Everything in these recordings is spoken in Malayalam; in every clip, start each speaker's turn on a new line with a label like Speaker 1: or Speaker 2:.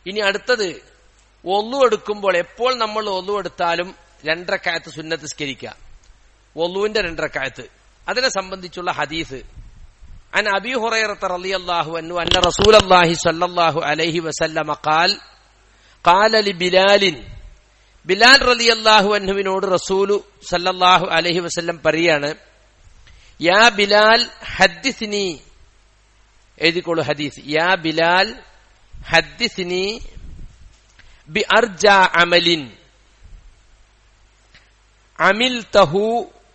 Speaker 1: ഇനി അടുത്തത് ഒന്നു എടുക്കുമ്പോൾ എപ്പോൾ നമ്മൾ ഒന്നു എടുത്താലും രണ്ടരക്കായത്ത് സുന്നത്ത് സ്കരിക്കുക ഒന്നുവിന്റെ രണ്ടരക്കായത്ത് അതിനെ സംബന്ധിച്ചുള്ള ഹദീസ് عن أبي هريرة رضي الله عنه أن رسول الله صلى الله عليه وسلم قال قال لبلال ബിലാൽ റലി അള്ളാഹു അൻഹുവിനോട് റസൂലു സല്ലല്ലാഹു അലൈഹി വസല്ലം പറയാണ് യാ ബിലാൽ ഹദ്ദിസ്നി എഴുതിക്കോളൂ ഹദീസ് യാ ബിലാൽ ഹദ്ദിസ്നി ബി അർജ അമലിൻ അമിൽ തഹു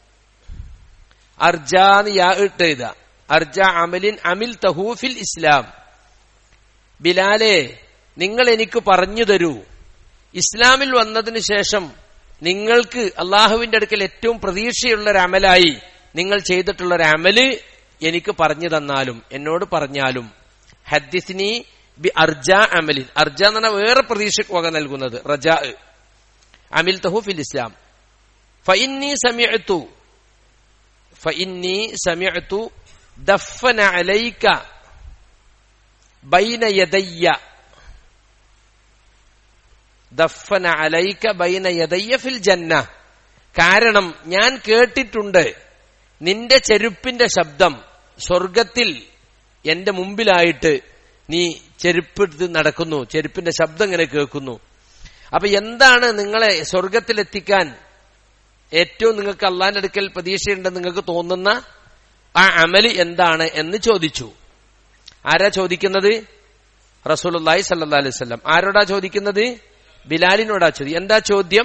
Speaker 1: അർജാന്ന് യാ ഇട്ട് എഴുതാ അർജ അമലിൻ അമിൽ തഹു ഫിൽ ഇസ്ലാം ബിലാലെ നിങ്ങൾ എനിക്ക് പറഞ്ഞു തരൂ ഇസ്ലാമിൽ വന്നതിന് ശേഷം നിങ്ങൾക്ക് അള്ളാഹുവിന്റെ അടുക്കൽ ഏറ്റവും പ്രതീക്ഷയുള്ള ഒരു അമലായി നിങ്ങൾ ചെയ്തിട്ടുള്ള ഒരു അമല് എനിക്ക് പറഞ്ഞു തന്നാലും എന്നോട് പറഞ്ഞാലും ഹദ്ദിസ്നി ബി അർജ അമലിൻ അർജ എന്ന് പറഞ്ഞാൽ വേറെ പ്രതീക്ഷയ്ക്ക് വക നൽകുന്നത് റജ അമിൽ തഹു ഫിൽ ഇസ്ലാം ഫഇന്നി സമിഅതു ഫഇന്നി സമിഅതു ദഫന അലൈക ബൈന യദയ്യ ദഫന അലൈക ബൈന യദയ്യ ഫിൽ ജന്ന കാരണം ഞാൻ കേട്ടിട്ടുണ്ട് നിന്റെ ചെരുപ്പിന്റെ ശബ്ദം സ്വർഗത്തിൽ എന്റെ മുമ്പിലായിട്ട് നീ ചെരുപ്പെടുത്ത് നടക്കുന്നു ചെരുപ്പിന്റെ ശബ്ദം ഇങ്ങനെ കേൾക്കുന്നു അപ്പൊ എന്താണ് നിങ്ങളെ സ്വർഗത്തിലെത്തിക്കാൻ ഏറ്റവും നിങ്ങൾക്ക് അള്ളാന്റെ അടുക്കൽ പ്രതീക്ഷയുണ്ടെന്ന് നിങ്ങൾക്ക് തോന്നുന്ന ആ അമലി എന്താണ് എന്ന് ചോദിച്ചു ആരാ ചോദിക്കുന്നത് റസൂലുള്ളാഹി സല്ലല്ലാഹു അലൈഹി വസല്ലം ആരോടാ ചോദിക്കുന്നത് ബിലാലിനോടാ ചോദ്യം എന്താ ചോദ്യം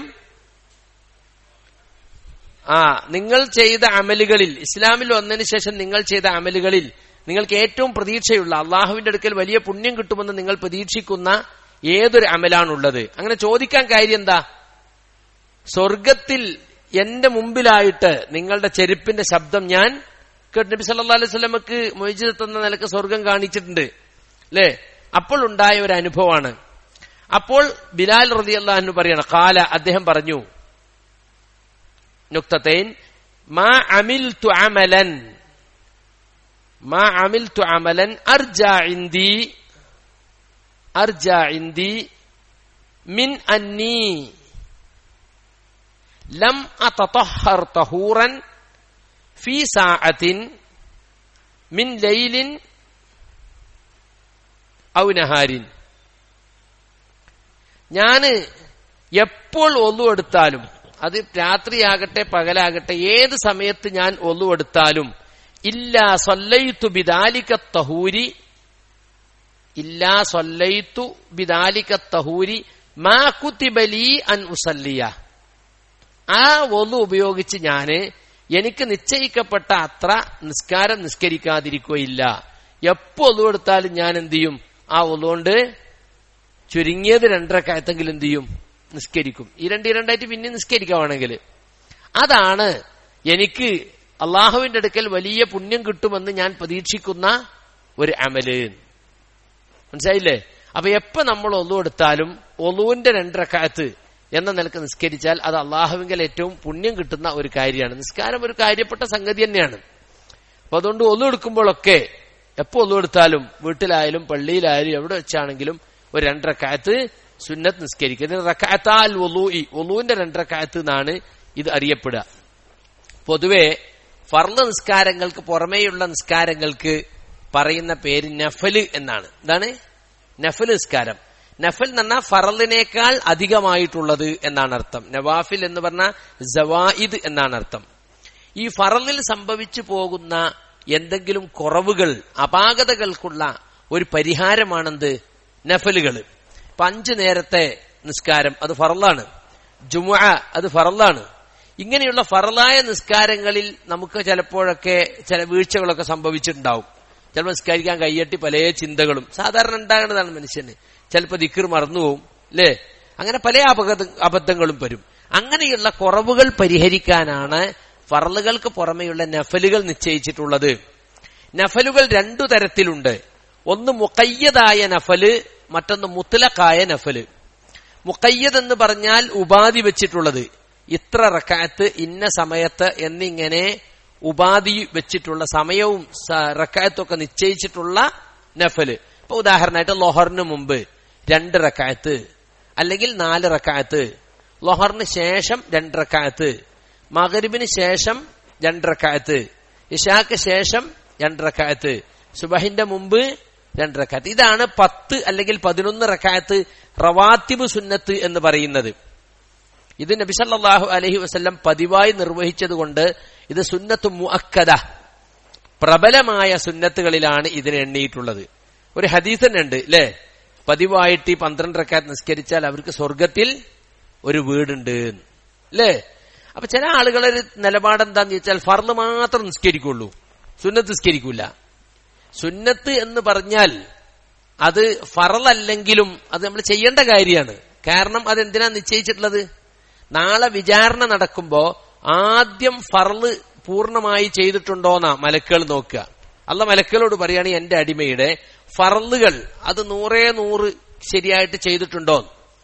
Speaker 1: ആ നിങ്ങൾ ചെയ്ത അമലുകളിൽ ഇസ്ലാമിൽ വന്നതിന് ശേഷം നിങ്ങൾ ചെയ്ത അമലുകളിൽ നിങ്ങൾക്ക് ഏറ്റവും പ്രതീക്ഷയുള്ള അള്ളാഹുവിന്റെ അടുക്കൽ വലിയ പുണ്യം കിട്ടുമെന്ന് നിങ്ങൾ പ്രതീക്ഷിക്കുന്ന ഏതൊരു അമലാണുള്ളത് അങ്ങനെ ചോദിക്കാൻ കാര്യം എന്താ സ്വർഗത്തിൽ എന്റെ മുമ്പിലായിട്ട് നിങ്ങളുടെ ചെരുപ്പിന്റെ ശബ്ദം ഞാൻ കേട്ടു നബി സല്ലാ അലൈഹി സ്വലമക്ക് മൊയ്ജിദത്ത് എന്ന നിലക്ക് സ്വർഗം കാണിച്ചിട്ടുണ്ട് അല്ലേ അപ്പോൾ ഉണ്ടായ ഒരു അനുഭവമാണ് അപ്പോൾ ബിലാൽ റതി അള്ളാഹു പറയണം കാല അദ്ദേഹം പറഞ്ഞു നുക്തത്തൈൻ മാ അമിൽ തു അമലൻ മാ അമിൽ തു അമലൻ അർജ ഇന്ദി അർജ ഇന്ദി മിൻ അന്നീ ലം അതطهر طهورا في ساعة من ليل ഔ നഹാരിൻ ഞാന് എപ്പോൾ ഒന്നു എടുത്താലും അത് രാത്രിയാകട്ടെ പകലാകട്ടെ ഏത് സമയത്ത് ഞാൻ ഒന്നു എടുത്താലും ഇല്ലാ സൊല്ലയിത്തു ബിദാലിക തഹൂരി ഇല്ലാ സൊല്ലയിത്തു ബിദാലിക തഹൂരി മാ കുത്തിബലി അൻ ഉസല്ലിയ ആ ഒന്നു ഉപയോഗിച്ച് ഞാന് എനിക്ക് നിശ്ചയിക്കപ്പെട്ട അത്ര നിസ്കാരം നിസ്കരിക്കാതിരിക്കുകയില്ല എപ്പോ ഒന്നു എടുത്താലും ഞാൻ എന്ത് ചെയ്യും ആ ഒന്നുകൊണ്ട് ചുരുങ്ങിയത് രണ്ടരക്കായത്തെങ്കിലും എന്ത് ചെയ്യും നിസ്കരിക്കും ഈ രണ്ട് രണ്ടായിട്ട് പിന്നെ നിസ്കരിക്കാവാണെങ്കിൽ അതാണ് എനിക്ക് അള്ളാഹുവിന്റെ അടുക്കൽ വലിയ പുണ്യം കിട്ടുമെന്ന് ഞാൻ പ്രതീക്ഷിക്കുന്ന ഒരു അമല് മനസ്സിലായില്ലേ അപ്പൊ എപ്പോ നമ്മൾ ഒന്നു എടുത്താലും ഒന്നുവിന്റെ രണ്ടരക്കാലത്ത് എന്ന നിലക്ക് നിസ്കരിച്ചാൽ അത് അള്ളാഹുവിങ്കൽ ഏറ്റവും പുണ്യം കിട്ടുന്ന ഒരു കാര്യമാണ് നിസ്കാരം ഒരു കാര്യപ്പെട്ട സംഗതി തന്നെയാണ് അപ്പൊ അതുകൊണ്ട് ഒന്നു എടുക്കുമ്പോഴൊക്കെ എപ്പോ ഒന്നു എടുത്താലും വീട്ടിലായാലും പള്ളിയിലായാലും എവിടെ വെച്ചാണെങ്കിലും ഒരു രണ്ടരക്കാലത്ത് സുന്നത്ത് നിസ്കരിക്കുക ഇതിന് റക്കാത്താൽ ഒലൂഇ ഒലൂവിന്റെ രണ്ടരക്കാലത്ത് എന്നാണ് ഇത് അറിയപ്പെടുക പൊതുവെ ഫർള് നിസ്കാരങ്ങൾക്ക് പുറമേയുള്ള നിസ്കാരങ്ങൾക്ക് പറയുന്ന പേര് നഫല് എന്നാണ് എന്താണ് നഫൽ നിസ്കാരം നഫൽ എന്ന് പറഞ്ഞാൽ ഫറലിനേക്കാൾ അധികമായിട്ടുള്ളത് എന്നാണ് അർത്ഥം നവാഫിൽ എന്ന് പറഞ്ഞാൽ ജവായിദ് എന്നാണ് അർത്ഥം ഈ ഫറലിൽ സംഭവിച്ചു പോകുന്ന എന്തെങ്കിലും കുറവുകൾ അപാകതകൾക്കുള്ള ഒരു പരിഹാരമാണെന്ത് നഫലുകൾ ഇപ്പൊ അഞ്ചു നേരത്തെ നിസ്കാരം അത് ഫറലാണ് ജുമുഅ അത് ഫറലാണ് ഇങ്ങനെയുള്ള ഫറലായ നിസ്കാരങ്ങളിൽ നമുക്ക് ചിലപ്പോഴൊക്കെ ചില വീഴ്ചകളൊക്കെ സംഭവിച്ചിട്ടുണ്ടാവും ചിലപ്പോൾ നിസ്കരിക്കാൻ കയ്യട്ടി പല ചിന്തകളും സാധാരണ ഉണ്ടാകുന്നതാണ് മനുഷ്യന് ചിലപ്പോൾ ദിക്കർ മറന്നുപോകും അല്ലേ അങ്ങനെ പല അപകട അബദ്ധങ്ങളും വരും അങ്ങനെയുള്ള കുറവുകൾ പരിഹരിക്കാനാണ് ഫറലുകൾക്ക് പുറമെയുള്ള നഫലുകൾ നിശ്ചയിച്ചിട്ടുള്ളത് നഫലുകൾ രണ്ടു തരത്തിലുണ്ട് ഒന്ന് മുക്കയ്യതായ നഫല് മറ്റൊന്ന് മുത്തലക്കായ നഫല് മുക്കയ്യദ് എന്ന് പറഞ്ഞാൽ ഉപാധി വെച്ചിട്ടുള്ളത് ഇത്ര റക്കായത്ത് ഇന്ന സമയത്ത് എന്നിങ്ങനെ ഉപാധി വെച്ചിട്ടുള്ള സമയവും റക്കായത്തൊക്കെ നിശ്ചയിച്ചിട്ടുള്ള നഫല് ഇപ്പൊ ഉദാഹരണമായിട്ട് ലോഹറിന് മുമ്പ് രണ്ട് റക്കായത്ത് അല്ലെങ്കിൽ നാല് റക്കായത്ത് ലൊഹറിന് ശേഷം രണ്ട് റക്കായത്ത് മകരിബിന് ശേഷം രണ്ട് റക്കായത്ത് ഇഷാക്ക് ശേഷം രണ്ട് റക്കായത്ത് സുബഹിന്റെ മുമ്പ് രണ്ട് റക്കായത്ത് ഇതാണ് പത്ത് അല്ലെങ്കിൽ പതിനൊന്ന് റക്കായത്ത് റവാത്തിബ് സുന്നത്ത് എന്ന് പറയുന്നത് ഇത് നബിസല്ലാഹു അലഹി വസ്ല്ലം പതിവായി നിർവഹിച്ചതുകൊണ്ട് ഇത് സുന്നത്ത് മുഅക്കദ പ്രബലമായ സുന്നത്തുകളിലാണ് ഇതിനെ എണ്ണിയിട്ടുള്ളത് ഒരു ഹദീസ് തന്നെ ഉണ്ട് അല്ലേ പതിവായിട്ട് ഈ പന്ത്രണ്ട് റക്കാത്ത് നിസ്കരിച്ചാൽ അവർക്ക് സ്വർഗത്തിൽ ഒരു വീടുണ്ട് അല്ലേ അപ്പൊ ചില ആളുകളെ ഒരു നിലപാട് എന്താന്ന് ചോദിച്ചാൽ ഫർള് മാത്രം നിസ്കരിക്കുള്ളൂ സുന്നത്ത് നിസ്കരിക്കൂല സുന്നത്ത് എന്ന് പറഞ്ഞാൽ അത് ഫറലല്ലെങ്കിലും അത് നമ്മൾ ചെയ്യേണ്ട കാര്യമാണ് കാരണം അതെന്തിനാ നിശ്ചയിച്ചിട്ടുള്ളത് നാളെ വിചാരണ നടക്കുമ്പോ ആദ്യം ഫർള് പൂർണ്ണമായി ചെയ്തിട്ടുണ്ടോന്നാ മലക്കുകൾ നോക്കുക അല്ല മലക്കുകളോട് പറയാണ് എന്റെ അടിമയുടെ ഫറലുകൾ അത് നൂറേ നൂറ് ശരിയായിട്ട് ചെയ്തിട്ടുണ്ടോ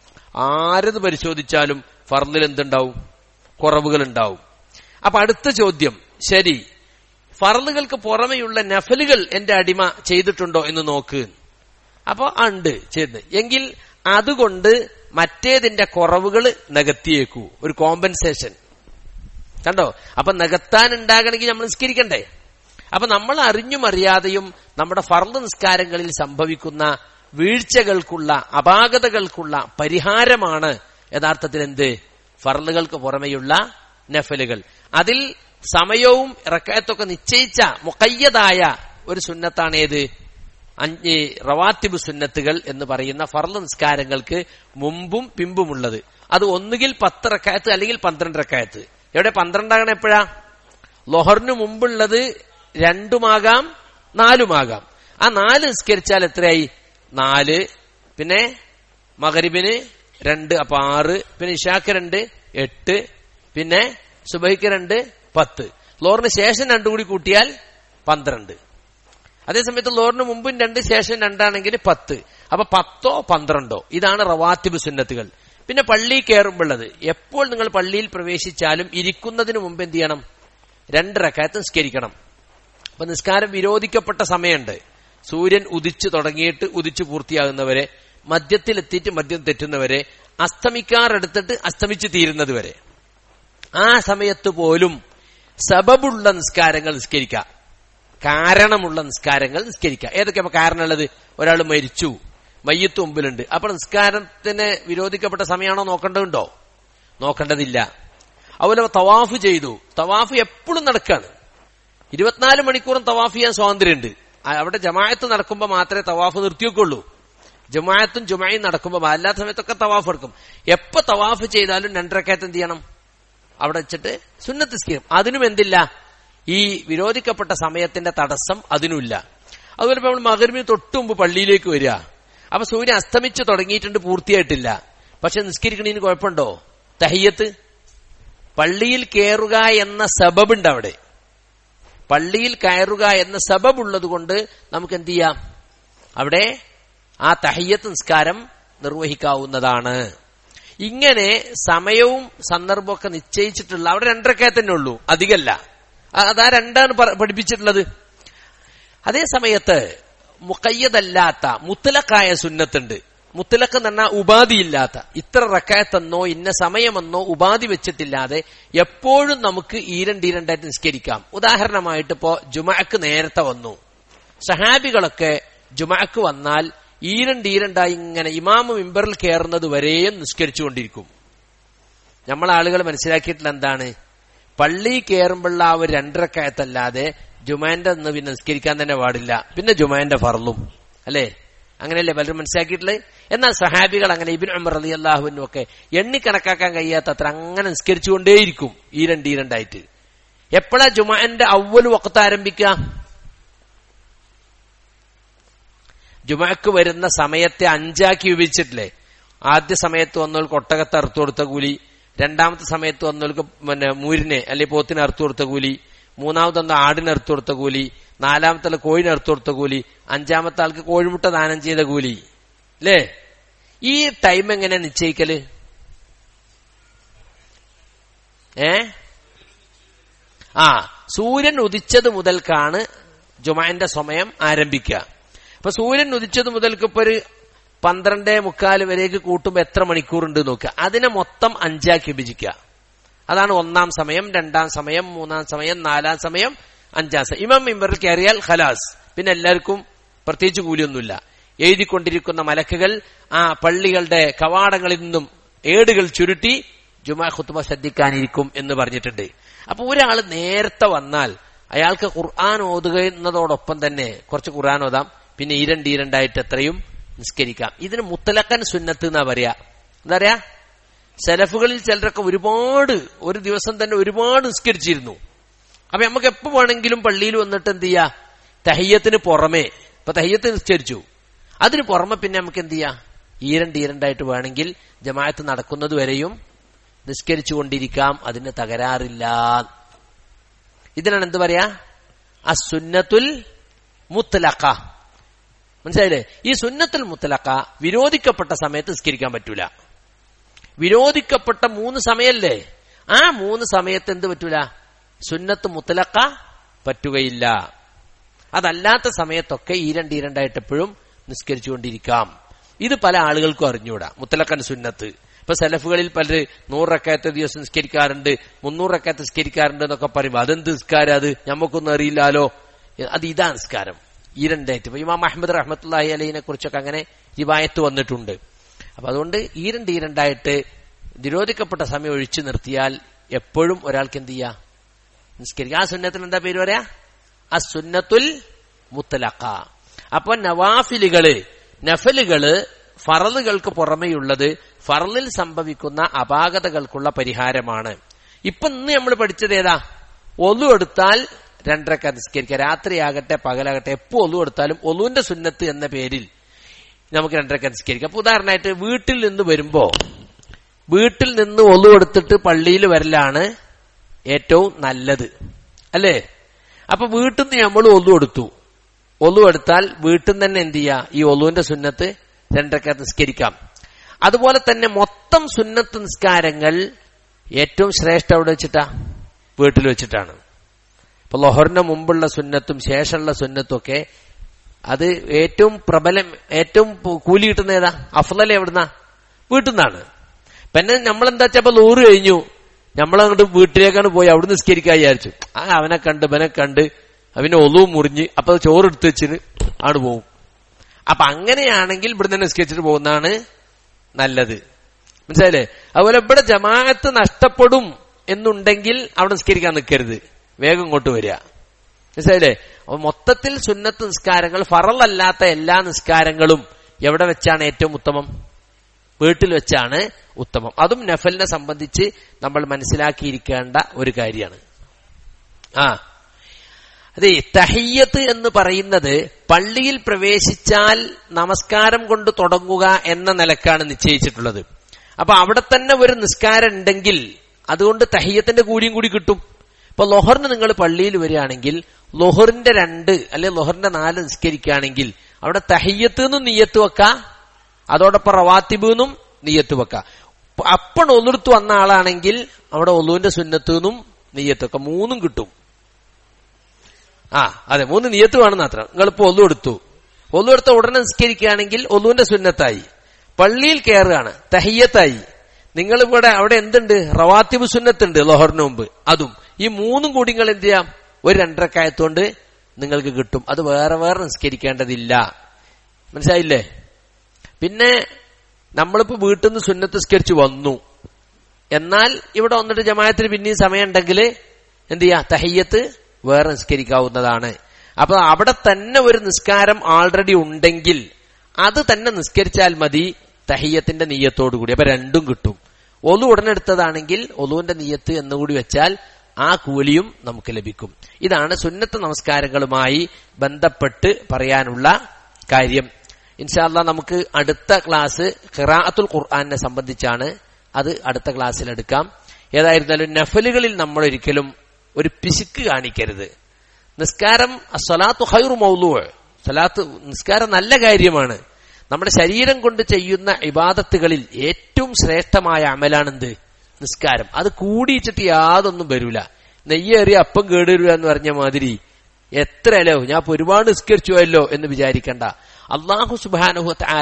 Speaker 1: ആരത് പരിശോധിച്ചാലും ഫർലിൽ എന്തുണ്ടാവും കുറവുകൾ ഉണ്ടാവും അപ്പൊ അടുത്ത ചോദ്യം ശരി ഫറലുകൾക്ക് പുറമെയുള്ള നഫലുകൾ എന്റെ അടിമ ചെയ്തിട്ടുണ്ടോ എന്ന് നോക്ക് അപ്പൊ ഉണ്ട് ചെയ്ത് എങ്കിൽ അതുകൊണ്ട് മറ്റേതിന്റെ കുറവുകൾ നികത്തിയേക്കൂ ഒരു കോമ്പൻസേഷൻ കണ്ടോ അപ്പൊ നികത്താൻ ഉണ്ടാകണമെങ്കിൽ നമ്മൾ നിസ്കരിക്കണ്ടേ അപ്പൊ നമ്മൾ അറിഞ്ഞും അറിയാതെയും നമ്മുടെ ഫർദ് നിസ്കാരങ്ങളിൽ സംഭവിക്കുന്ന വീഴ്ചകൾക്കുള്ള അപാകതകൾക്കുള്ള പരിഹാരമാണ് യഥാർത്ഥത്തിൽ എന്ത് ഫർലുകൾക്ക് പുറമെയുള്ള നഫലുകൾ അതിൽ സമയവും റക്കായത്തൊക്കെ നിശ്ചയിച്ച മുക്കയ്യതായ ഒരു സുന്നത്താണ് ഏത് അഞ്ച് റവാത്തിബ് സുന്നത്തുകൾ എന്ന് പറയുന്ന ഫർദ് നിസ്കാരങ്ങൾക്ക് മുമ്പും പിമ്പുമുള്ളത് അത് ഒന്നുകിൽ പത്ത് റക്കായത്ത് അല്ലെങ്കിൽ പന്ത്രണ്ട് റക്കായത്ത് എവിടെ പന്ത്രണ്ടാകണം എപ്പോഴാ ലൊഹറിന് മുമ്പുള്ളത് രണ്ടുമാകാം നാലുമാകാം ആ നാല് നിസ്കരിച്ചാൽ എത്രയായി നാല് പിന്നെ മകരിബിന് രണ്ട് അപ്പൊ ആറ് പിന്നെ ഇഷാക്ക് രണ്ട് എട്ട് പിന്നെ സുബൈക്ക് രണ്ട് പത്ത് ലോറിന് ശേഷം രണ്ടു കൂടി കൂട്ടിയാൽ പന്ത്രണ്ട് അതേസമയത്ത് ലോറിന് മുമ്പും രണ്ട് ശേഷം രണ്ടാണെങ്കിൽ പത്ത് അപ്പൊ പത്തോ പന്ത്രണ്ടോ ഇതാണ് റവാത്തിബ് സുന്നത്തുകൾ പിന്നെ പള്ളി കയറുമ്പോഴത് എപ്പോൾ നിങ്ങൾ പള്ളിയിൽ പ്രവേശിച്ചാലും ഇരിക്കുന്നതിന് മുമ്പ് എന്ത് ചെയ്യണം രണ്ട് റക്കായത്ത് നിസ്കരിക്കണം അപ്പൊ നിസ്കാരം വിരോധിക്കപ്പെട്ട സമയമുണ്ട് സൂര്യൻ ഉദിച്ചു തുടങ്ങിയിട്ട് ഉദിച്ചു പൂർത്തിയാകുന്നവരെ മദ്യത്തിലെത്തിയിട്ട് മദ്യം തെറ്റുന്നവരെ അസ്തമിക്കാറെടുത്തിട്ട് അസ്തമിച്ച് തീരുന്നത് വരെ ആ സമയത്ത് പോലും സബബുള്ള നിസ്കാരങ്ങൾ നിസ്കരിക്കുക കാരണമുള്ള നിസ്കാരങ്ങൾ നിസ്കരിക്കുക ഏതൊക്കെ അപ്പൊ കാരണമുള്ളത് ഒരാൾ മരിച്ചു മയ്യത്ത് മുമ്പിലുണ്ട് അപ്പൊ നിസ്കാരത്തിന് വിരോധിക്കപ്പെട്ട സമയമാണോ നോക്കേണ്ടതുണ്ടോ നോക്കേണ്ടതില്ല അതുപോലെ തവാഫ് ചെയ്തു തവാഫ് എപ്പോഴും നടക്കാണ് ഇരുപത്തിനാല് മണിക്കൂറും തവാഫ് ചെയ്യാൻ സ്വാതന്ത്ര്യമുണ്ട് അവിടെ ജമായത്ത് നടക്കുമ്പോൾ മാത്രമേ തവാഫ് നിർത്തിവെക്കുള്ളൂ ജമായത്തും ജുമായും നടക്കുമ്പോൾ അല്ലാത്ത സമയത്തൊക്കെ തവാഫ് എടുക്കും എപ്പോ തവാഫ് ചെയ്താലും രണ്ടരക്കയത്ത് എന്ത് ചെയ്യണം അവിടെ വെച്ചിട്ട് സുന്നത്ത് സ്കീം അതിനും എന്തില്ല ഈ വിരോധിക്കപ്പെട്ട സമയത്തിന്റെ തടസ്സം അതിനുമില്ല അതുപോലെ ഇപ്പൊ നമ്മൾ മകരിന് തൊട്ടു മുമ്പ് പള്ളിയിലേക്ക് വരിക അപ്പൊ സൂര്യൻ അസ്തമിച്ച് തുടങ്ങിയിട്ടുണ്ട് പൂർത്തിയായിട്ടില്ല പക്ഷെ നിസ്കരിക്കണതിന് കുഴപ്പമുണ്ടോ തഹയ്യത്ത് പള്ളിയിൽ കയറുക എന്ന സബബുണ്ട് അവിടെ പള്ളിയിൽ കയറുക എന്ന സബബ് ഉള്ളത് കൊണ്ട് നമുക്ക് എന്ത് ചെയ്യാം അവിടെ ആ തഹയ്യത്ത് നിസ്കാരം നിർവഹിക്കാവുന്നതാണ് ഇങ്ങനെ സമയവും സന്ദർഭമൊക്കെ നിശ്ചയിച്ചിട്ടുള്ള അവിടെ രണ്ടരക്കേ തന്നെ ഉള്ളൂ അധികല്ല അതാ രണ്ടാണ് പഠിപ്പിച്ചിട്ടുള്ളത് അതേ സമയത്ത് മുക്കയ്യതല്ലാത്ത മുത്തലക്കായ സുന്നത്തുണ്ട് മുത്തലക്ക് എന്ന് പറഞ്ഞാൽ ഉപാധിയില്ലാത്ത ഇത്ര റക്കായത്തെന്നോ ഇന്ന സമയമെന്നോ ഉപാധി വെച്ചിട്ടില്ലാതെ എപ്പോഴും നമുക്ക് ഈരണ്ടീരണ്ടായിട്ട് നിസ്കരിക്കാം ഉദാഹരണമായിട്ട് ഇപ്പോ ജുമഅക്ക് നേരത്തെ വന്നു സഹാബികളൊക്കെ ജുമഅക്ക് വന്നാൽ ഈരണ്ടീരണ്ടായി ഇങ്ങനെ ഇമാമ മിമ്പറിൽ കയറുന്നത് വരെയും നിസ്കരിച്ചുകൊണ്ടിരിക്കും നമ്മളെ ആളുകൾ മനസ്സിലാക്കിയിട്ടുള്ള എന്താണ് പള്ളി കയറുമ്പോഴുള്ള ആ ഒരു രണ്ടരക്കായത്തല്ലാതെ ജുമാന്റെ ഒന്ന് പിന്നെ നിസ്കരിക്കാൻ തന്നെ പാടില്ല പിന്നെ ജുമാന്റെ ഫറലും അല്ലേ അങ്ങനെയല്ലേ പലരും മനസ്സിലാക്കിയിട്ടുള്ളത് എന്നാൽ സഹാബികൾ അങ്ങനെ ഇബിൻ അമർ അലി അള്ളാഹുവിനും ഒക്കെ എണ്ണിക്കണക്കാക്കാൻ കഴിയാത്തത്ര അങ്ങനെ നിസ്കരിച്ചുകൊണ്ടേയിരിക്കും ഈ രണ്ട് ഈ രണ്ടായിട്ട് എപ്പോഴാ ജുമാന്റെ അവല് വക്കത്ത് ആരംഭിക്കുക ജുമാക്ക് വരുന്ന സമയത്തെ അഞ്ചാക്കി വിഭജിച്ചിട്ടില്ലേ ആദ്യ സമയത്ത് വന്നവർക്ക് ഒട്ടകത്ത് അറുത്തു കൊടുത്ത കൂലി രണ്ടാമത്തെ സമയത്ത് വന്നവർക്ക് പിന്നെ മൂരിനെ അല്ലെങ്കിൽ പോത്തിന് അറുത്തു കൊടുത്ത കൂലി മൂന്നാമത്തെ വന്ന ആടിന് അറുത്തു കൊടുത്ത കൂലി നാലാമത്തെ കോഴിന് അറുത്തു കൊടുത്ത കൂലി അഞ്ചാമത്തെ ആൾക്ക് കോഴിമുട്ട ദാനം ചെയ്ത കൂലി അല്ലേ ഈ ടൈം എങ്ങനെ നിശ്ചയിക്കല് ഏ ആ സൂര്യൻ ഉദിച്ചത് മുതൽക്കാണ് ജുമാന്റെ സമയം ആരംഭിക്കുക അപ്പൊ സൂര്യൻ ഉദിച്ചത് മുതൽക്ക് ഇപ്പൊ ഒരു പന്ത്രണ്ടേ മുക്കാൽ വരേക്ക് കൂട്ടുമ്പോൾ എത്ര മണിക്കൂറുണ്ട് നോക്കുക അതിനെ മൊത്തം അഞ്ചാക്കി വിഭജിക്കുക അതാണ് ഒന്നാം സമയം രണ്ടാം സമയം മൂന്നാം സമയം നാലാം സമയം അഞ്ചാം സമയം ഇമാം മിമ്പറിൽ കയറിയാൽ ഖലാസ് പിന്നെ എല്ലാവർക്കും പ്രത്യേകിച്ച് കൂലിയൊന്നുമില്ല എഴുതിക്കൊണ്ടിരിക്കുന്ന മലക്കുകൾ ആ പള്ളികളുടെ കവാടങ്ങളിൽ നിന്നും ഏടുകൾ ചുരുട്ടി ജുമാ ഖുത്തുബ ശ്രദ്ധിക്കാനിരിക്കും എന്ന് പറഞ്ഞിട്ടുണ്ട് അപ്പൊ ഒരാൾ നേരത്തെ വന്നാൽ അയാൾക്ക് ഖുർആൻ ഓതുക എന്നതോടൊപ്പം തന്നെ കുറച്ച് ഖുർആൻ ഓതാം പിന്നെ ഈരണ്ട് ഈരണ്ടായിട്ട് എത്രയും നിസ്കരിക്കാം ഇതിന് മുത്തലക്കൻ സുന്നത്ത് എന്നാ പറയാ എന്താ പറയാ സെലഫുകളിൽ ചിലരൊക്കെ ഒരുപാട് ഒരു ദിവസം തന്നെ ഒരുപാട് നിസ്കരിച്ചിരുന്നു അപ്പൊ നമുക്ക് എപ്പോ വേണമെങ്കിലും പള്ളിയിൽ വന്നിട്ട് എന്ത് ചെയ്യാ തഹയ്യത്തിന് പുറമെ ഇപ്പൊ തഹയ്യത്ത് നിസ്കരിച്ചു അതിന് പുറമെ പിന്നെ നമുക്ക് എന്ത് ചെയ്യാം ഈരണ്ട് ഈരണ്ടായിട്ട് വേണമെങ്കിൽ ജമാഅത്ത് നടക്കുന്നത് വരെയും നിസ്കരിച്ചു കൊണ്ടിരിക്കാം അതിന് തകരാറില്ല ഇതിനാണ് എന്ത് പറയാ അസുന്നത്തുൽ മുത്തലക്ക മനസ്സിലായില്ലേ ഈ സുന്നത്തുൽ മുത്തലക്ക വിരോധിക്കപ്പെട്ട സമയത്ത് നിസ്കരിക്കാൻ പറ്റൂല വിരോധിക്കപ്പെട്ട മൂന്ന് സമയല്ലേ ആ മൂന്ന് സമയത്ത് എന്ത് പറ്റൂല സുന്നത്ത് മുത്തലക്ക പറ്റുകയില്ല അതല്ലാത്ത സമയത്തൊക്കെ ഈരണ്ട് ഈരണ്ടായിട്ട് എപ്പോഴും നിസ്കരിച്ചുകൊണ്ടിരിക്കാം ഇത് പല ആളുകൾക്കും അറിഞ്ഞൂടാ മുത്തലക്കൻ സുന്നത്ത് ഇപ്പൊ സെലഫുകളിൽ പലര് നൂറക്കയത്തെ ദിവസം നിസ്കരിക്കാറുണ്ട് മുന്നൂറക്കയത്ത് നിസ്കരിക്കാറുണ്ട് എന്നൊക്കെ പറയുമ്പോൾ അതെന്ത് നിസ്കാരം അത് ഞമ്മക്കൊന്നും അറിയില്ലാലോ അത് ഇതാ നിസ്കാരം ഈ രണ്ടായിട്ട് ഇപ്പൊ ഇമാം അഹമ്മദ് റഹ്മത്തുല്ലാഹി അലൈനെ കുറിച്ചൊക്കെ അങ്ങനെ റിവായത്ത് വന്നിട്ടുണ്ട് അപ്പൊ അതുകൊണ്ട് ഈ രണ്ട് ഈ രണ്ടായിട്ട് നിരോധിക്കപ്പെട്ട സമയം ഒഴിച്ചു നിർത്തിയാൽ എപ്പോഴും ഒരാൾക്ക് എന്ത് ചെയ്യാ നിസ്കരിക്കുക ആ സുന്നത്തിന് എന്താ പേര് പറയാ ആ സുന്നത്തുൽ മുത്തലക്ക അപ്പൊ നവാഫിലുകള് നഫലുകള് ഫറലുകൾക്ക് പുറമെയുള്ളത് ഫറലിൽ സംഭവിക്കുന്ന അപാകതകൾക്കുള്ള പരിഹാരമാണ് ഇപ്പൊ ഇന്ന് നമ്മൾ പഠിച്ചത് ഏതാ ഒലു എടുത്താൽ രണ്ടരക്ക നിസ്കരിക്കുക രാത്രിയാകട്ടെ പകലാകട്ടെ എപ്പോ ഒലു എടുത്താലും ഒലുവിന്റെ സുന്നത്ത് എന്ന പേരിൽ നമുക്ക് രണ്ടരക്ക നിസ്കരിക്കാം അപ്പൊ ഉദാഹരണമായിട്ട് വീട്ടിൽ നിന്ന് വരുമ്പോ വീട്ടിൽ നിന്ന് ഒലു എടുത്തിട്ട് പള്ളിയിൽ വരലാണ് ഏറ്റവും നല്ലത് അല്ലേ അപ്പൊ വീട്ടിൽ നിന്ന് നമ്മൾ ഒലു എടുത്തു ഒലു എടുത്താൽ വീട്ടിൽ നിന്ന് തന്നെ എന്ത് ചെയ്യുക ഈ ഒലുവിന്റെ സുന്നത്ത് രണ്ടരക്ക നിസ്കരിക്കാം അതുപോലെ തന്നെ മൊത്തം സുന്നത്ത് നിസ്കാരങ്ങൾ ഏറ്റവും ശ്രേഷ്ഠ എവിടെ വെച്ചിട്ടാ വീട്ടിൽ വെച്ചിട്ടാണ് ഇപ്പൊ ലൊഹറിന് മുമ്പുള്ള സുന്നത്തും ശേഷമുള്ള സുന്നത്തും ഒക്കെ അത് ഏറ്റവും പ്രബലം ഏറ്റവും കൂലി കിട്ടുന്ന ഏതാ അഫ്ലൽ എവിടുന്ന വീട്ടിൽ നിന്നാണ് പിന്നെ നമ്മളെന്താ വെച്ചപ്പോ ലൂറ് കഴിഞ്ഞു നമ്മളങ്ങോട്ട് വീട്ടിലേക്കാണ് പോയി അവിടെ നിസ്കരിക്കാൻ വിചാരിച്ചു ആ അവനെ കണ്ട് ഇവനെ കണ്ട് അവനെ ഒലുവും മുറിഞ്ഞ് അപ്പൊ ചോറ് എടുത്ത് വെച്ചിന് ആണ് പോവും അപ്പൊ അങ്ങനെയാണെങ്കിൽ ഇവിടെ തന്നെ നിസ്കരിച്ചിട്ട് പോകുന്നതാണ് നല്ലത് മനസ്സിലായില്ലേ അതുപോലെ ഇവിടെ ജമാഅത്ത് നഷ്ടപ്പെടും എന്നുണ്ടെങ്കിൽ അവിടെ നിസ്കരിക്കാൻ നിൽക്കരുത് വേഗം ഇങ്ങോട്ട് വരിക മനസ്സിലായില്ലേ അപ്പൊ മൊത്തത്തിൽ സുന്നത്ത് നിസ്കാരങ്ങൾ ഫറലല്ലാത്ത എല്ലാ നിസ്കാരങ്ങളും എവിടെ വെച്ചാണ് ഏറ്റവും ഉത്തമം വീട്ടിൽ വെച്ചാണ് ഉത്തമം അതും നഫലിനെ സംബന്ധിച്ച് നമ്മൾ മനസ്സിലാക്കിയിരിക്കേണ്ട ഒരു കാര്യമാണ് ആ അതെ തഹയ്യത്ത് എന്ന് പറയുന്നത് പള്ളിയിൽ പ്രവേശിച്ചാൽ നമസ്കാരം കൊണ്ട് തുടങ്ങുക എന്ന നിലക്കാണ് നിശ്ചയിച്ചിട്ടുള്ളത് അപ്പൊ അവിടെ തന്നെ ഒരു നിസ്കാരം ഉണ്ടെങ്കിൽ അതുകൊണ്ട് തഹയ്യത്തിന്റെ കൂലിയും കൂടി കിട്ടും ഇപ്പൊ ലൊഹറിന് നിങ്ങൾ പള്ളിയിൽ വരികയാണെങ്കിൽ ലൊഹറിന്റെ രണ്ട് അല്ലെ ലൊഹറിന്റെ നാല് നിസ്കരിക്കുകയാണെങ്കിൽ അവിടെ തഹയ്യത്ത് നിന്നും നീയത്ത് വെക്ക അതോടൊപ്പം റവാത്തിബ് നിന്നും നീയത്ത് വെക്ക അപ്പൺ ഒന്നുടുത്ത് വന്ന ആളാണെങ്കിൽ അവിടെ ഒലുവിന്റെ സുന്നത്ത് നിന്നും നീയത്ത് വെക്ക മൂന്നും കിട്ടും ആ അതെ മൂന്ന് നിയത്ത് വേണമെന്ന് മാത്രം നിങ്ങളിപ്പോ ഒന്നു എടുത്തു ഒന്നു എടുത്ത ഉടനെ നിസ്കരിക്കുകയാണെങ്കിൽ ഒന്നുവിന്റെ സുന്നത്തായി പള്ളിയിൽ കയറുകയാണ് തഹയ്യത്തായി നിങ്ങൾ ഇവിടെ അവിടെ എന്തുണ്ട് റവാത്തിബ് സുന്നത്തുണ്ട് ലോഹറിന് മുമ്പ് അതും ഈ മൂന്നും കൂടി നിങ്ങൾ എന്ത് ചെയ്യാം ഒരു രണ്ടരക്കായത്തോണ്ട് നിങ്ങൾക്ക് കിട്ടും അത് വേറെ വേറെ നിസ്കരിക്കേണ്ടതില്ല മനസ്സിലായില്ലേ പിന്നെ നമ്മളിപ്പോ വീട്ടിൽ നിന്ന് സുന്നത്ത് നിസ്കരിച്ച് വന്നു എന്നാൽ ഇവിടെ വന്നിട്ട് ജമായത്തിന് പിന്നെയും സമയം ഉണ്ടെങ്കിൽ എന്ത് ചെയ്യാ തഹയ്യത്ത് വേറെ നിസ്കരിക്കാവുന്നതാണ് അപ്പൊ അവിടെ തന്നെ ഒരു നിസ്കാരം ആൾറെഡി ഉണ്ടെങ്കിൽ അത് തന്നെ നിസ്കരിച്ചാൽ മതി തഹയ്യത്തിന്റെ നീയത്തോടു കൂടി അപ്പൊ രണ്ടും കിട്ടും ഒലു ഉടനെ എടുത്തതാണെങ്കിൽ ഒലുവിന്റെ നീയത്ത് എന്നുകൂടി വെച്ചാൽ ആ കൂലിയും നമുക്ക് ലഭിക്കും ഇതാണ് സുന്നത്ത് നമസ്കാരങ്ങളുമായി ബന്ധപ്പെട്ട് പറയാനുള്ള കാര്യം ഇൻഷാല്ല നമുക്ക് അടുത്ത ക്ലാസ് ഖിറാഅത്തുൽ ഖുർആാനെ സംബന്ധിച്ചാണ് അത് അടുത്ത ക്ലാസ്സിൽ എടുക്കാം ഏതായിരുന്നാലും നഫലുകളിൽ നമ്മൾ ഒരിക്കലും ഒരു പിശുക്ക് കാണിക്കരുത് നിസ്കാരം സ്വലാത്തു ഹൈറു മൗലു സ്വലാത്ത് നിസ്കാരം നല്ല കാര്യമാണ് നമ്മുടെ ശരീരം കൊണ്ട് ചെയ്യുന്ന ഇബാദത്തുകളിൽ ഏറ്റവും ശ്രേഷ്ഠമായ അമലാണെന്ത് നിസ്കാരം അത് കൂടിയിച്ചിട്ട് യാതൊന്നും വരൂല നെയ്യേറിയ അപ്പം കേടുവരിക എന്ന് പറഞ്ഞ മാതിരി എത്ര അല്ലോ ഞാൻ ഇപ്പൊ ഒരുപാട് നിസ്കരിച്ചുവല്ലോ എന്ന് വിചാരിക്കണ്ട അള്ളാഹു സുബാനുഹത്ത് ആല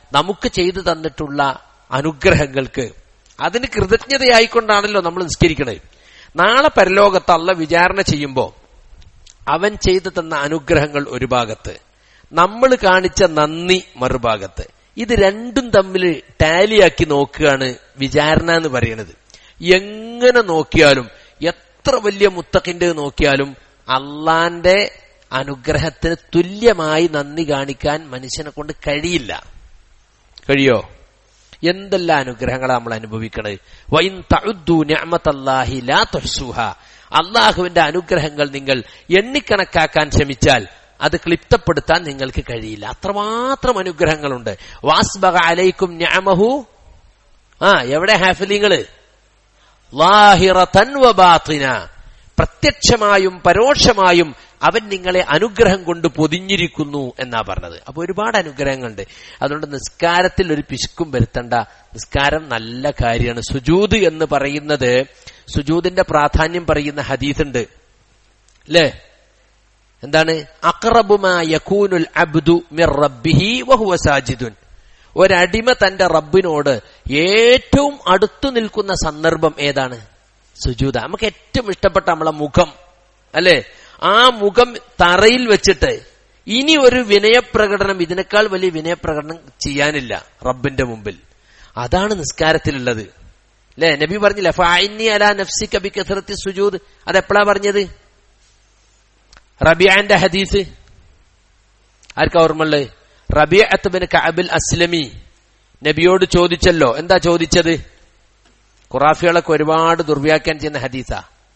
Speaker 1: നമുക്ക് ചെയ്തു തന്നിട്ടുള്ള അനുഗ്രഹങ്ങൾക്ക് അതിന് കൃതജ്ഞതയായിക്കൊണ്ടാണല്ലോ നമ്മൾ നിസ്കരിക്കണത് നാളെ പരലോകത്ത് അള്ള വിചാരണ ചെയ്യുമ്പോൾ അവൻ ചെയ്തു തന്ന അനുഗ്രഹങ്ങൾ ഒരു ഭാഗത്ത് നമ്മൾ കാണിച്ച നന്ദി മറുഭാഗത്ത് ഇത് രണ്ടും തമ്മിൽ ടാലിയാക്കി നോക്കുകയാണ് വിചാരണ എന്ന് പറയുന്നത് എങ്ങനെ നോക്കിയാലും എത്ര വലിയ മുത്തക്കിന്റെ നോക്കിയാലും അള്ളാന്റെ അനുഗ്രഹത്തിന് തുല്യമായി നന്ദി കാണിക്കാൻ മനുഷ്യനെ കൊണ്ട് കഴിയില്ല കഴിയോ എന്തെല്ലാം അനുഗ്രഹങ്ങളാണ് നമ്മൾ അനുഭവിക്കണത് വൈൻ തഉദ്ദു നിഅമത്തല്ലാഹി ലാ തുഹ്സുഹ അള്ളാഹുവിന്റെ അനുഗ്രഹങ്ങൾ നിങ്ങൾ എണ്ണിക്കണക്കാക്കാൻ ശ്രമിച്ചാൽ അത് ക്ലിപ്തപ്പെടുത്താൻ നിങ്ങൾക്ക് കഴിയില്ല അത്രമാത്രം അനുഗ്രഹങ്ങളുണ്ട് വാസ്ബക അലൈക്കും നിഅമഹു ആ എവിടെ ഹാഫിലിങ്ങള് ലാഹിറതൻ വബാത്തിന പ്രത്യക്ഷമായും പരോക്ഷമായും അവൻ നിങ്ങളെ അനുഗ്രഹം കൊണ്ട് പൊതിഞ്ഞിരിക്കുന്നു എന്നാ പറഞ്ഞത് അപ്പൊ ഒരുപാട് അനുഗ്രഹങ്ങളുണ്ട് അതുകൊണ്ട് നിസ്കാരത്തിൽ ഒരു പിശുക്കും വരുത്തണ്ട നിസ്കാരം നല്ല കാര്യമാണ് സുജൂദ് എന്ന് പറയുന്നത് സുജൂദിന്റെ പ്രാധാന്യം പറയുന്ന ഹദീസ് ഉണ്ട് അല്ലേ എന്താണ് അക്റബുമാ യകൂനുൽ അബ്ദു മിർ റബ്ബിഹി വഹുവ സാജിദുൻ ഒരടിമ തന്റെ റബ്ബിനോട് ഏറ്റവും അടുത്തു നിൽക്കുന്ന സന്ദർഭം ഏതാണ് സുജൂത നമുക്ക് ഏറ്റവും ഇഷ്ടപ്പെട്ട നമ്മളെ മുഖം അല്ലെ ആ മുഖം തറയിൽ വെച്ചിട്ട് ഇനി ഒരു വിനയപ്രകടനം ഇതിനേക്കാൾ വലിയ വിനയപ്രകടനം ചെയ്യാനില്ല റബ്ബിന്റെ മുമ്പിൽ അതാണ് നിസ്കാരത്തിലുള്ളത് അല്ലെ നബി പറഞ്ഞില്ല ഫായിനി അല നഫ്സി കബി കസറത്തി സുജൂദ് അതെപ്പോഴാ പറഞ്ഞത് റബിയാന്റെ ഹദീസ് ആർക്കാ ഓർമ്മയുള്ളത് റബിയത്തുബിന് കഅബിൽ അസ്ലമി നബിയോട് ചോദിച്ചല്ലോ എന്താ ചോദിച്ചത് ഖുറാഫികളൊക്കെ ഒരുപാട് ദുർവ്യാഖ്യാനം ചെയ്യുന്ന ഹദീസ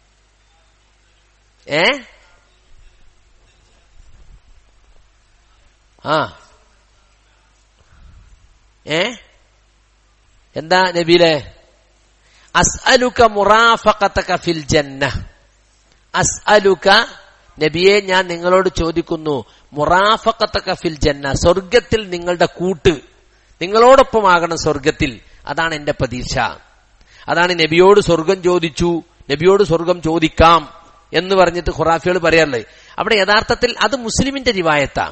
Speaker 1: ഏ ആ ഏ എന്താ നബീലെ അസ്അലുക മുറാഫഖതക ഫിൽ ജന്ന അസ്അലുക നബിയെ ഞാൻ നിങ്ങളോട് ചോദിക്കുന്നു മുറാഫക്കത്തക്ക ഫിൽ ജന്ന സ്വർഗത്തിൽ നിങ്ങളുടെ കൂട്ട് നിങ്ങളോടൊപ്പമാകണം സ്വർഗത്തിൽ അതാണ് എന്റെ പ്രതീക്ഷ അതാണ് നബിയോട് സ്വർഗം ചോദിച്ചു നബിയോട് സ്വർഗം ചോദിക്കാം എന്ന് പറഞ്ഞിട്ട് ഖുറാഫികൾ പറയാറില്ലേ അവിടെ യഥാർത്ഥത്തിൽ അത് മുസ്ലിമിന്റെ റിവായത്താ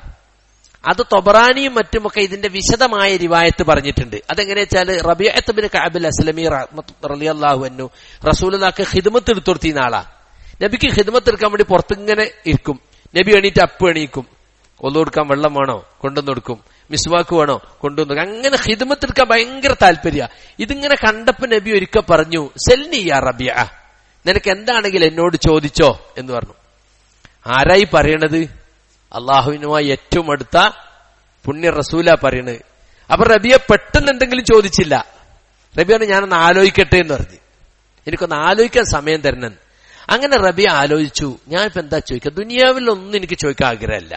Speaker 1: അത് തൊബറാനിയും മറ്റുമൊക്കെ ഇതിന്റെ വിശദമായ റിവായത്ത് പറഞ്ഞിട്ടുണ്ട് അതെങ്ങനെ വെച്ചാൽ റബിയത്തുബിന് കാബിൽ അസ്ലമി റലിയല്ലാഹു അന്നു റസൂലാക്ക് ഹിദ്മത്ത് എടുത്തുകൊടുത്തിരുന്ന ആളാ നബിക്ക് ഹിദ്മത്ത് എടുക്കാൻ വേണ്ടി പുറത്തിങ്ങനെ ഇരിക്കും നബി എണീറ്റ് അപ്പ് എണീക്കും ഒന്നു കൊടുക്കാൻ വെള്ളം വേണോ കൊണ്ടുവന്ന് കൊടുക്കും മിസ്വാക്ക് വേണോ കൊണ്ടുവന്ന് അങ്ങനെ ഹിദ്മത്ത് എടുക്കാൻ ഭയങ്കര താല്പര്യ ഇതിങ്ങനെ കണ്ടപ്പോ നബി ഒരിക്കൽ പറഞ്ഞു സെൽനി യാ റബിയ നിനക്ക് എന്താണെങ്കിൽ എന്നോട് ചോദിച്ചോ എന്ന് പറഞ്ഞു ആരായി പറയണത് അള്ളാഹുവിനുമായി ഏറ്റവും അടുത്ത പുണ്യ റസൂല പറയണത് അപ്പൊ റബിയ പെട്ടെന്ന് എന്തെങ്കിലും ചോദിച്ചില്ല റബിയാണ് ഞാനൊന്ന് ആലോചിക്കട്ടെ എന്ന് പറഞ്ഞു എനിക്കൊന്ന് ആലോചിക്കാൻ സമയം തരണം അങ്ങനെ റബി ആലോചിച്ചു ഞാൻ ഇപ്പൊ എന്താ ചോദിക്കുക ദുനിയാവിലൊന്നും എനിക്ക് ചോദിക്കാൻ ആഗ്രഹമല്ല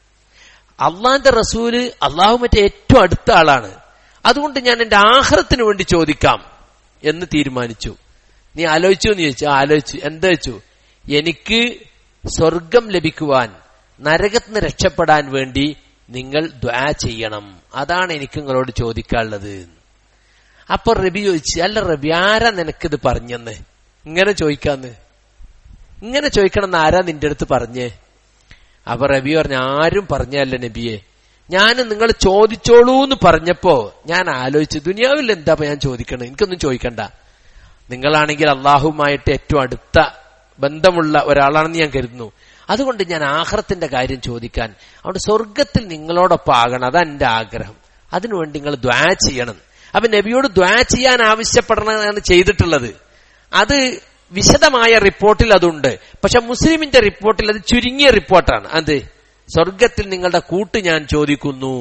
Speaker 1: അള്ളാന്റെ റസൂല് അള്ളാഹു മറ്റേ ഏറ്റവും അടുത്ത ആളാണ് അതുകൊണ്ട് ഞാൻ എന്റെ ആഹ്റത്തിന് വേണ്ടി ചോദിക്കാം എന്ന് തീരുമാനിച്ചു നീ ആലോചിച്ചു എന്ന് ചോദിച്ചു ആലോചിച്ചു എന്താ വെച്ചു എനിക്ക് സ്വർഗം ലഭിക്കുവാൻ നരകത്തിന് രക്ഷപ്പെടാൻ വേണ്ടി നിങ്ങൾ ദ്വാ ചെയ്യണം അതാണ് എനിക്ക് നിങ്ങളോട് ചോദിക്കാനുള്ളത് അപ്പൊ റബി ചോദിച്ചു അല്ല റബി ആരാ നിനക്കിത് പറഞ്ഞെന്ന് ഇങ്ങനെ ചോദിക്കാന്ന് ഇങ്ങനെ ചോദിക്കണം എന്ന് ആരാ നിന്റെ അടുത്ത് പറഞ്ഞേ അപ്പൊ റബി പറഞ്ഞു ആരും പറഞ്ഞല്ല നബിയെ ഞാൻ നിങ്ങൾ ചോദിച്ചോളൂ എന്ന് പറഞ്ഞപ്പോ ഞാൻ ആലോചിച്ചു ദുനിയാവിൽ എന്താ ഞാൻ ചോദിക്കണത് എനിക്കൊന്നും ചോദിക്കണ്ട നിങ്ങളാണെങ്കിൽ അള്ളാഹുമായിട്ട് ഏറ്റവും അടുത്ത ബന്ധമുള്ള ഒരാളാണെന്ന് ഞാൻ കരുതുന്നു അതുകൊണ്ട് ഞാൻ ആഹ്റത്തിന്റെ കാര്യം ചോദിക്കാൻ അതുകൊണ്ട് സ്വർഗത്തിൽ നിങ്ങളോടൊപ്പം ആകണം അതാ എന്റെ ആഗ്രഹം അതിനുവേണ്ടി നിങ്ങൾ ദ്വാ ചെയ്യണം അപ്പൊ നബിയോട് ദ്വാ ചെയ്യാൻ ആവശ്യപ്പെടണമെന്നാണ് ചെയ്തിട്ടുള്ളത് അത് വിശദമായ റിപ്പോർട്ടിൽ അതുണ്ട് പക്ഷെ മുസ്ലിമിന്റെ റിപ്പോർട്ടിൽ അത് ചുരുങ്ങിയ റിപ്പോർട്ടാണ് അത് സ്വർഗത്തിൽ നിങ്ങളുടെ കൂട്ട് ഞാൻ ചോദിക്കുന്നു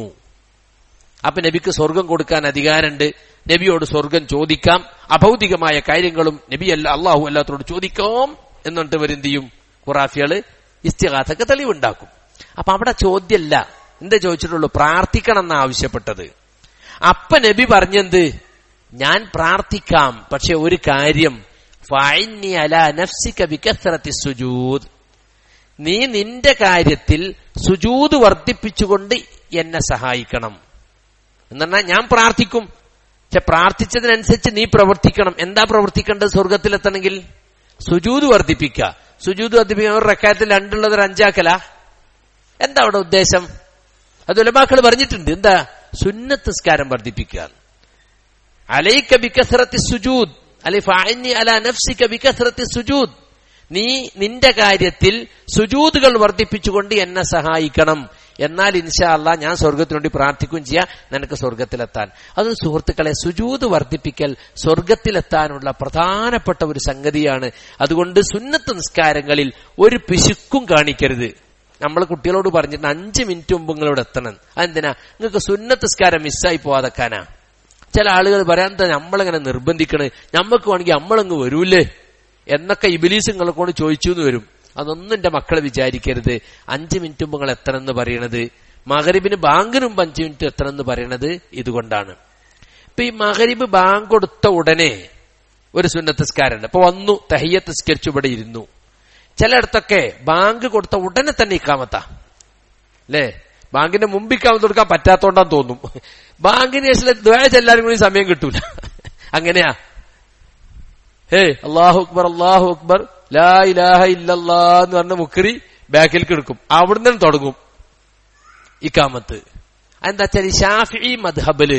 Speaker 1: അപ്പൊ നബിക്ക് സ്വർഗം കൊടുക്കാൻ അധികാരമുണ്ട് നബിയോട് സ്വർഗം ചോദിക്കാം അഭൗതികമായ കാര്യങ്ങളും നബി അല്ല അള്ളാഹു അല്ലാത്തോട് ചോദിക്കാം എന്നിട്ട് ഇവരെന്ത് ചെയ്യും ഖുറാഫികള് ഇസ്തിഹാസക്ക് തെളിവുണ്ടാക്കും അപ്പൊ അവിടെ ചോദ്യമല്ല എന്താ ചോദിച്ചിട്ടുള്ളൂ പ്രാർത്ഥിക്കണം എന്നാ ആവശ്യപ്പെട്ടത് അപ്പ നബി പറഞ്ഞെന്ത് ഞാൻ പ്രാർത്ഥിക്കാം പക്ഷെ ഒരു കാര്യം ഫഅന്നി അലാ നഫ്സിക ബികസ്റത്തി സുജൂദ് നീ നിന്റെ കാര്യത്തിൽ സുജൂദ് വർദ്ധിപ്പിച്ചുകൊണ്ട് എന്നെ സഹായിക്കണം എന്ന് പറഞ്ഞാൽ ഞാൻ പ്രാർത്ഥിക്കും പക്ഷെ പ്രാർത്ഥിച്ചതിനനുസരിച്ച് നീ പ്രവർത്തിക്കണം എന്താ പ്രവർത്തിക്കേണ്ടത് സ്വർഗത്തിലെത്തണമെങ്കിൽ സുജൂദ് വർദ്ധിപ്പിക്കുക സുജൂദ് വർദ്ധിപ്പിക്കുക ഒരു റക്കായത്തിൽ രണ്ടുള്ളത് ഒരു അഞ്ചാക്കല എന്താ അവിടെ ഉദ്ദേശം അത് ഉലമാക്കൾ പറഞ്ഞിട്ടുണ്ട് എന്താ സുന്നത്ത് നിസ്കാരം വർദ്ധിപ്പിക്കുക അലൈക്ക ബിക്കസ്രത്തി സുജൂദ് അല്ലെ ഫഅന്നി അല നഫ്സിക ബിക്കസ്രത്തി സുജൂദ് നീ നിന്റെ കാര്യത്തിൽ സുജൂദുകൾ വർദ്ധിപ്പിച്ചുകൊണ്ട് എന്നെ സഹായിക്കണം എന്നാൽ ഇൻഷാ അല്ലാ ഞാൻ സ്വർഗത്തിനു വേണ്ടി പ്രാർത്ഥിക്കുകയും ചെയ്യാം നിനക്ക് സ്വർഗത്തിലെത്താൻ അത് സുഹൃത്തുക്കളെ സുജൂത് വർദ്ധിപ്പിക്കൽ സ്വർഗത്തിലെത്താനുള്ള പ്രധാനപ്പെട്ട ഒരു സംഗതിയാണ് അതുകൊണ്ട് സുന്നത്ത് നിസ്കാരങ്ങളിൽ ഒരു പിശുക്കും കാണിക്കരുത് നമ്മൾ കുട്ടികളോട് പറഞ്ഞിട്ട് അഞ്ച് മിനിറ്റ് മുമ്പ് നിങ്ങളോട് എത്തണം അതെന്തിനാ നിങ്ങൾക്ക് സുന്നത്ത് നിസ്കാരം മിസ്സായി പോവാതെക്കാനാ ചില ആളുകൾ പറയാൻ നമ്മളിങ്ങനെ നിർബന്ധിക്കണ് നമ്മക്ക് വേണമെങ്കിൽ നമ്മളങ്ങ് വരൂലേ എന്നൊക്കെ ഇബിലീസ് നിങ്ങളെ കൊണ്ട് ചോദിച്ചു എന്ന് വരും അതൊന്നും എന്റെ മക്കളെ വിചാരിക്കരുത് അഞ്ച് മിനിറ്റ് മുമ്പ് നിങ്ങൾ എത്തണം എന്ന് പറയണത് മകരിബിന് ബാങ്കിന് മുമ്പ് അഞ്ച് മിനിറ്റ് എത്തണം എന്ന് പറയണത് ഇതുകൊണ്ടാണ് ഇപ്പൊ ഈ മകരിബ് ബാങ്ക് കൊടുത്ത ഉടനെ ഒരു സുന്നത്തസ്കാരുണ്ട് അപ്പൊ വന്നു തഹയ്യത്ത് നിസ്കരിച്ചു ഇവിടെ ഇരുന്നു ചിലയിടത്തൊക്കെ ബാങ്ക് കൊടുത്ത ഉടനെ തന്നെ ഇക്കാമത്താ അല്ലേ ബാങ്കിന്റെ മുമ്പ് ഇക്കാമത്ത് കൊടുക്കാൻ പറ്റാത്തോണ്ടാന്ന് തോന്നും ബാങ്കിന് ശേഷം ദ്വയ ചെല്ലാനും കൂടി സമയം കിട്ടൂല അങ്ങനെയാ ഹേ അള്ളാഹു അക്ബർ അള്ളാഹു അക്ബർ ലാ ഇലാഹ ഇല്ലല്ലാ എന്ന് പറഞ്ഞ മുക്കറി ബാക്കിലേക്ക് എടുക്കും അവിടുന്ന് തന്നെ തുടങ്ങും ഇക്കാമത്ത് എന്താ വെച്ചാൽ ഷാഫി മദ്ഹബില്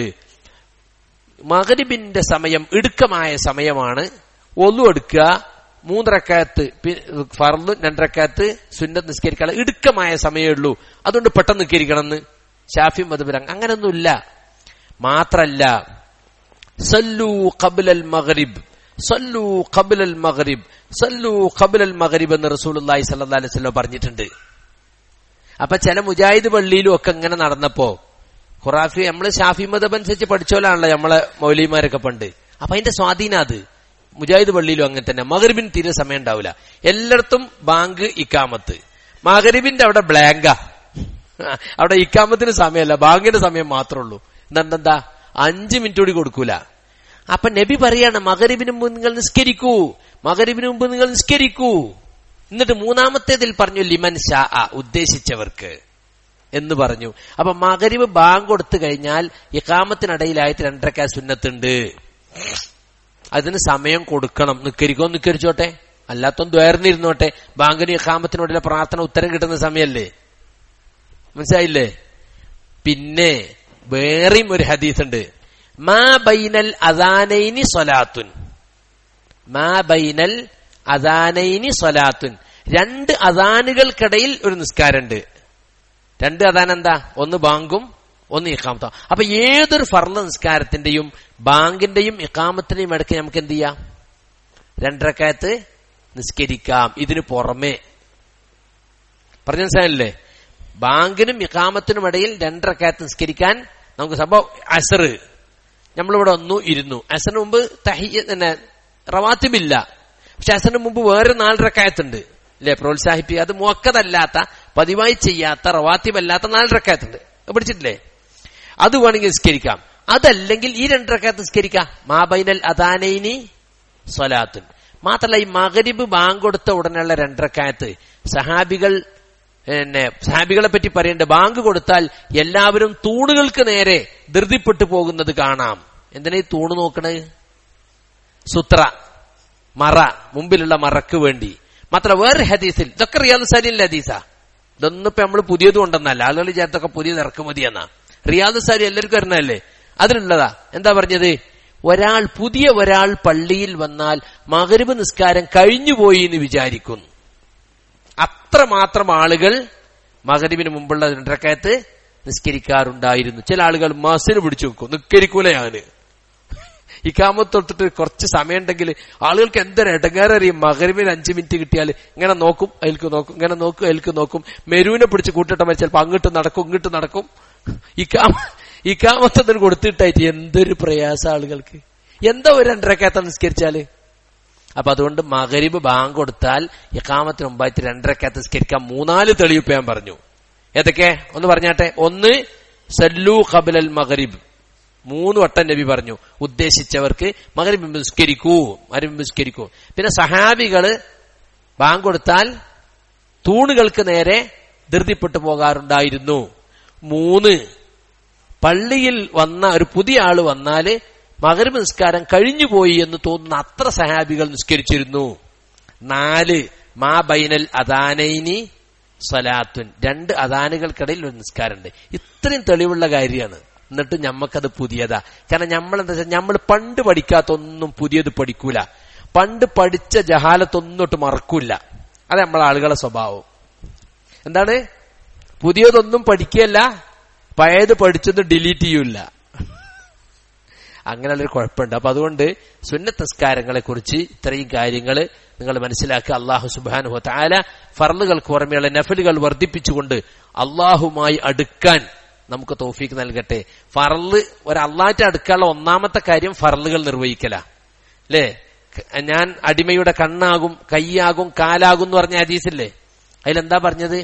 Speaker 1: മകരിബിന്റെ സമയം ഇടുക്കമായ സമയമാണ് ഒന്നു എടുക്കുക മൂന്നരക്കാത്ത് ഫർദ് രണ്ടരക്കാത്ത് സുന്നത്ത് നിസ്കരിക്കാൻ ഇടുക്കമായ സമയമേ ഉള്ളൂ അതുകൊണ്ട് പെട്ടെന്ന് നിസ്കരിക്കണം എന്ന് ഷാഫി മധുബിൽ അങ്ങനൊന്നുമില്ല മാത്രല്ല സല്ലു ഖബുലൽ മഗ്രിബ് സല്ലു ഖബുലൽ മഗ്രിബ് സല്ലു ഖബുലൽ മഗ്രിബ് എന്ന് റസൂലുള്ളാഹി സ്വല്ലല്ലാഹി അലൈഹി വസല്ലം പറഞ്ഞിട്ടുണ്ട് അപ്പൊ ചില മുജാഹിദ് പള്ളിയിലും ഒക്കെ ഇങ്ങനെ നടന്നപ്പോ ഖുറാഫി നമ്മള് ഷാഫി മതബ് അനുസരിച്ച് പഠിച്ചോലാണല്ലോ നമ്മളെ മൗലിമാരൊക്കെ പണ്ട് അപ്പൊ അതിന്റെ സ്വാധീനം അത് മുജാഹിദ് പള്ളിയിലും അങ്ങനെ തന്നെ മകരിബിന് തീരെ സമയം ഉണ്ടാവില്ല എല്ലായിടത്തും ബാങ്ക് ഇക്കാമത്ത് മകരിബിന്റെ അവിടെ ബ്ലാങ്കാ അവിടെ ഇക്കാമത്തിന് സമയമല്ല ബാങ്കിന്റെ സമയം മാത്രമേ ഉള്ളൂ എന്താ അഞ്ച് മിനിറ്റ് കൂടി കൊടുക്കൂല അപ്പൊ നബി പറയാണ് മകരിബിന് മുമ്പ് നിങ്ങൾ നിസ്കരിക്കൂ മകരിബിന് മുമ്പ് നിങ്ങൾ നിസ്കരിക്കൂ എന്നിട്ട് മൂന്നാമത്തേതിൽ പറഞ്ഞു ലിമൻ ഷാ ഉദ്ദേശിച്ചവർക്ക് എന്ന് പറഞ്ഞു അപ്പൊ മകരിബ് ബാങ്ക് കൊടുത്തു കഴിഞ്ഞാൽ ഇക്കാമത്തിനിടയിലായിട്ട് രണ്ടരക്കാ സുന്നത്തുണ്ട് അതിന് സമയം കൊടുക്കണം നിക്കരിക്കോ നിക്കരിച്ചോട്ടെ അല്ലാത്തൊന്നും ദ്വേർന്നിരുന്നോട്ടെ ബാങ്കിന് ഇക്കാമത്തിനോടുള്ള പ്രാർത്ഥന ഉത്തരം കിട്ടുന്ന സമയല്ലേ മനസ്സിലായില്ലേ പിന്നെ വേറെയും ഒരു ഹദീസ് ഉണ്ട് മാ ബൈനൽ അദാനൈനി സ്വലാത്തുൻ മാ ബൈനൽ അദാനൈനി സ്വലാത്തുൻ രണ്ട് അദാനുകൾക്കിടയിൽ ഒരു നിസ്കാരമുണ്ട് രണ്ട് അദാൻ എന്താ ഒന്ന് ബാങ്കും ഒന്ന് ഇക്കാമത്തോ അപ്പൊ ഏതൊരു ഫർള നിസ്കാരത്തിന്റെയും ബാങ്കിന്റെയും ഇക്കാമത്തിന്റെയും ഇടയ്ക്ക് നമുക്ക് എന്ത് ചെയ്യാം രണ്ടരക്കാലത്ത് നിസ്കരിക്കാം ഇതിനു പുറമെ പറഞ്ഞ മനസ്സിലായില്ലേ ബാങ്കിനും ഇക്കാമത്തിനും ഇടയിൽ രണ്ടരക്കാലത്ത് നിസ്കരിക്കാൻ നമുക്ക് സംഭവം അസർ നമ്മളിവിടെ ഒന്നു ഇരുന്നു അസറിന് മുമ്പ് തഹിയ തന്നെ റവാത്തിബില്ല പക്ഷെ അസറിന് മുമ്പ് വേറെ നാലരക്കായത്തുണ്ട് അല്ലെ പ്രോത്സാഹിപ്പിക്കുക അത് മുക്കതല്ലാത്ത പതിവായി ചെയ്യാത്ത റവാത്തിബല്ലാത്ത നാലരക്കായത്തുണ്ട് പിടിച്ചിട്ടില്ലേ അത് വേണമെങ്കിൽ നിസ്കരിക്കാം അതല്ലെങ്കിൽ ഈ രണ്ടരക്കാലത്ത് നിസ്കരിക്കാം മാബൈനൽ അദാനൈനി സ്വലാത്തുൻ മാത്രല്ല ഈ മകരിബ് ബാങ്ക് കൊടുത്ത ഉടനെയുള്ള രണ്ടരക്കാലത്ത് സഹാബികൾ പിന്നെ സഹാബികളെ പറ്റി പറയേണ്ട ബാങ്ക് കൊടുത്താൽ എല്ലാവരും തൂണുകൾക്ക് നേരെ ധൃതിപ്പെട്ടു പോകുന്നത് കാണാം എന്തിനാ ഈ തൂണ് നോക്കണത് സുത്ര മറ മുമ്പിലുള്ള മറക്ക് വേണ്ടി മാത്രം വേറെ ഹദീസിൽ ഇതൊക്കെ റിയാദ് സാലിൻ ഹദീസാ ഇതൊന്നും ഇപ്പൊ നമ്മൾ പുതിയത് കൊണ്ടെന്നല്ല ആളുകൾ ചേർത്തൊക്കെ പുതിയത് ഇറക്കുമതി എന്നാ റിയാദ് സാലി എല്ലാവർക്കും അറിഞ്ഞല്ലേ അതിലുള്ളതാ എന്താ പറഞ്ഞത് ഒരാൾ പുതിയ ഒരാൾ പള്ളിയിൽ വന്നാൽ മകരിബ് നിസ്കാരം കഴിഞ്ഞുപോയി എന്ന് വിചാരിക്കുന്നു അത്രമാത്രം ആളുകൾ മകരിബിന് മുമ്പുള്ള രണ്ടരക്കയത്ത് നിസ്കരിക്കാറുണ്ടായിരുന്നു ചില ആളുകൾ മസിന് പിടിച്ചു വെക്കും നിസ്കരിക്കൂല ഞാന് ഇക്കാമത്ത് തൊട്ടിട്ട് കുറച്ച് സമയം ഉണ്ടെങ്കിൽ ആളുകൾക്ക് എന്തൊരു ഇടങ്ങേറിയും മകരിബിന് അഞ്ചു മിനിറ്റ് കിട്ടിയാൽ ഇങ്ങനെ നോക്കും അതിൽക്ക് നോക്കും ഇങ്ങനെ നോക്കും അതിൽക്ക് നോക്കും മെരുവിനെ പിടിച്ച് കൂട്ടിട്ട ചിലപ്പോൾ അങ്ങോട്ട് നടക്കും ഇങ്ങോട്ട് നടക്കും ഇക്കാമ ഇക്കാമത്തതിന് കൊടുത്തിട്ടായിട്ട് എന്തൊരു പ്രയാസ ആളുകൾക്ക് എന്താ ഒരു രണ്ടരക്കയത്ത നിസ്കരിച്ചാല് അപ്പൊ അതുകൊണ്ട് മകരിബ് ബാങ്ക് കൊടുത്താൽ ഇക്കാമത്തിന് മുമ്പായിട്ട് രണ്ടരക്കകത്ത് നിസ്കരിക്കാൻ മൂന്നാല് തെളിയിപ്പ് ഞാൻ പറഞ്ഞു ഏതൊക്കെ ഒന്ന് പറഞ്ഞാട്ടെ ഒന്ന് സല്ലു ഖബലൽ മകരിബ് മൂന്ന് വട്ടം നബി പറഞ്ഞു ഉദ്ദേശിച്ചവർക്ക് മകരിബ് നിസ്കരിക്കൂ മകരിബ് നിസ്കരിക്കൂ പിന്നെ സഹാബികള് ബാങ്ക് കൊടുത്താൽ തൂണുകൾക്ക് നേരെ ധൃതിപ്പെട്ടു പോകാറുണ്ടായിരുന്നു മൂന്ന് പള്ളിയിൽ വന്ന ഒരു പുതിയ ആള് വന്നാല് മകരബ് നിസ്കാരം കഴിഞ്ഞുപോയി എന്ന് തോന്നുന്ന അത്ര സഹാബികൾ നിസ്കരിച്ചിരുന്നു നാല് മാ ബൈനൽ അദാനൈനി സ്വലാത്തുൻ രണ്ട് അദാനുകൾക്കിടയിൽ ഒരു നിസ്കാരമുണ്ട് ഇത്രയും തെളിവുള്ള കാര്യമാണ് എന്നിട്ട് ഞമ്മക്കത് പുതിയതാ കാരണം നമ്മൾ എന്താ വെച്ചാൽ നമ്മൾ പണ്ട് പഠിക്കാത്ത ഒന്നും പുതിയത് പഠിക്കൂല പണ്ട് പഠിച്ച ജഹാലത്തൊന്നോട്ട് മറക്കൂല അത് നമ്മളെ ആളുകളെ സ്വഭാവം എന്താണ് പുതിയതൊന്നും പഠിക്കുകയല്ല പഴയത് പഠിച്ചത് ഡിലീറ്റ് ചെയ്യൂല അങ്ങനെയുള്ളൊരു കുഴപ്പമുണ്ട് അപ്പൊ അതുകൊണ്ട് സുന്നത്തസ്കാരങ്ങളെ കുറിച്ച് ഇത്രയും കാര്യങ്ങൾ നിങ്ങൾ മനസ്സിലാക്കുക അള്ളാഹു സുബാനുഹു താല ഫർലുകൾക്ക് പുറമെയുള്ള നഫലുകൾ വർദ്ധിപ്പിച്ചുകൊണ്ട് അള്ളാഹുമായി അടുക്കാൻ നമുക്ക് തോഫീക്ക് നൽകട്ടെ ഫറല് ഒരു അള്ളാറ്റ് അടുക്കാനുള്ള ഒന്നാമത്തെ കാര്യം ഫറലുകൾ നിർവഹിക്കല അല്ലേ ഞാൻ അടിമയുടെ കണ്ണാകും കൈയാകും കാലാകും എന്ന് പറഞ്ഞ ഹദീസില്ലേ അതിലെന്താ പറഞ്ഞത്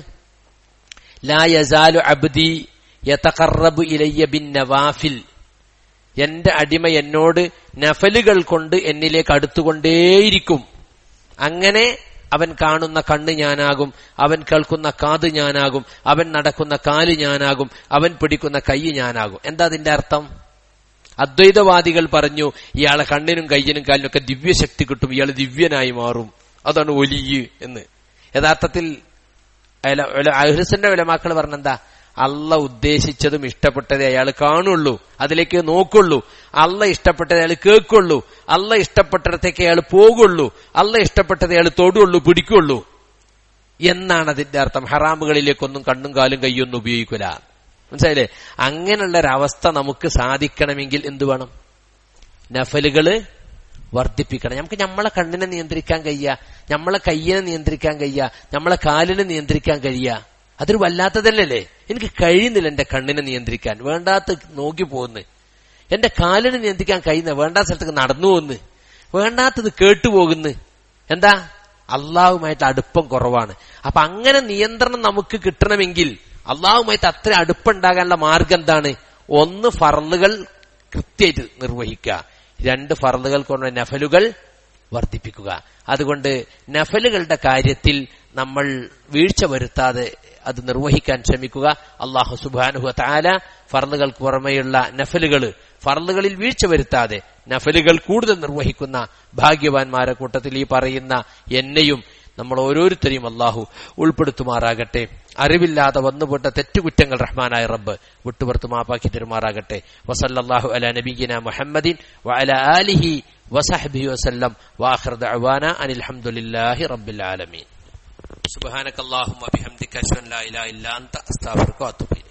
Speaker 1: ലാ യസാലു അബ്ദി യതഖറബു ഇലയ്യ ബിൻ നവാഫിൽ എന്റെ അടിമ എന്നോട് നഫലുകൾ കൊണ്ട് എന്നിലേക്ക് അടുത്തുകൊണ്ടേയിരിക്കും അങ്ങനെ അവൻ കാണുന്ന കണ്ണ് ഞാനാകും അവൻ കേൾക്കുന്ന കാത് ഞാനാകും അവൻ നടക്കുന്ന കാല് ഞാനാകും അവൻ പിടിക്കുന്ന കൈ ഞാനാകും എന്താ അതിന്റെ അർത്ഥം അദ്വൈതവാദികൾ പറഞ്ഞു ഇയാളെ കണ്ണിനും കയ്യിനും കാലിനൊക്കെ ദിവ്യശക്തി കിട്ടും ഇയാൾ ദിവ്യനായി മാറും അതാണ് ഒലിയ് എന്ന് യഥാർത്ഥത്തിൽ അഹ്ലസിന്റെ വിലമാക്കൾ പറഞ്ഞെന്താ അല്ല ഉദ്ദേശിച്ചതും ഇഷ്ടപ്പെട്ടതേ അയാൾ കാണുള്ളൂ അതിലേക്ക് നോക്കുള്ളൂ അല്ല ഇഷ്ടപ്പെട്ടത് അയാൾ കേൾക്കുള്ളൂ അല്ല ഇഷ്ടപ്പെട്ടിടത്തേക്ക് അയാൾ പോകുള്ളൂ അല്ല ഇഷ്ടപ്പെട്ടത് അയാൾ തൊടുള്ളൂ പിടിക്കുള്ളൂ എന്നാണ് അതിന്റെ അർത്ഥം ഹറാമുകളിലേക്കൊന്നും കണ്ണും കാലും കൈയൊന്നും ഉപയോഗിക്കില്ല മനസ്സിലായില്ലേ അങ്ങനെയുള്ള ഒരവസ്ഥ നമുക്ക് സാധിക്കണമെങ്കിൽ എന്തു വേണം നഫലുകള് വർദ്ധിപ്പിക്കണം നമുക്ക് നമ്മളെ കണ്ണിനെ നിയന്ത്രിക്കാൻ കഴിയുക നമ്മളെ കയ്യിനെ നിയന്ത്രിക്കാൻ കഴിയുക നമ്മളെ കാലിനെ നിയന്ത്രിക്കാൻ കഴിയുക അതൊരു വല്ലാത്തതല്ലേ എനിക്ക് കഴിയുന്നില്ല എന്റെ കണ്ണിനെ നിയന്ത്രിക്കാൻ വേണ്ടാത്ത നോക്കി പോകുന്നു എന്റെ കാലിനെ നിയന്ത്രിക്കാൻ കഴിയുന്ന വേണ്ടാത്ത സ്ഥലത്തേക്ക് നടന്നു പോകുന്നു വേണ്ടാത്തത് കേട്ടുപോകുന്നു എന്താ അള്ളാഹുമായിട്ട് അടുപ്പം കുറവാണ് അപ്പൊ അങ്ങനെ നിയന്ത്രണം നമുക്ക് കിട്ടണമെങ്കിൽ അള്ളാഹുമായിട്ട് അത്ര അടുപ്പുണ്ടാകാനുള്ള മാർഗം എന്താണ് ഒന്ന് ഫറലുകൾ കൃത്യമായിട്ട് നിർവഹിക്കുക രണ്ട് ഫറലുകൾ കൊണ്ട് നഫലുകൾ വർദ്ധിപ്പിക്കുക അതുകൊണ്ട് നഫലുകളുടെ കാര്യത്തിൽ നമ്മൾ വീഴ്ച വരുത്താതെ അത് നിർവഹിക്കാൻ ശ്രമിക്കുക അള്ളാഹു സുബാനുഹു താല ഫർലുകൾക്ക് പുറമെയുള്ള നഫലുകൾ ഫർലുകളിൽ വീഴ്ച വരുത്താതെ നഫലുകൾ കൂടുതൽ നിർവഹിക്കുന്ന ഭാഗ്യവാന്മാരെ കൂട്ടത്തിൽ ഈ പറയുന്ന എന്നെയും നമ്മൾ ഓരോരുത്തരെയും അള്ളാഹു ഉൾപ്പെടുത്തുമാറാകട്ടെ അറിവില്ലാതെ വന്നുപോട്ട തെറ്റുകുറ്റങ്ങൾ റഹ്മാനായ റബ്ബ് വിട്ടുപുറത്ത് മാപ്പാക്കി തരുമാറാകട്ടെ വസല്ലാഹു അല നബീന മുഹമ്മദിൻ വഅല ആലിഹി വസഹബി വസല്ലം വാഖിർ ദഅവാന അനിൽ ഹംദുലില്ലാഹി റബ്ബിൽ ആലമീൻ സുബ്ഹാനക അല്ലാഹുമ്മ ബിഹംദിക അഷ്ഹദു അൻ ലാ ഇലാഹ ഇല്ല അൻത അസ്തഗ്ഫിറുക വഅത്തുബു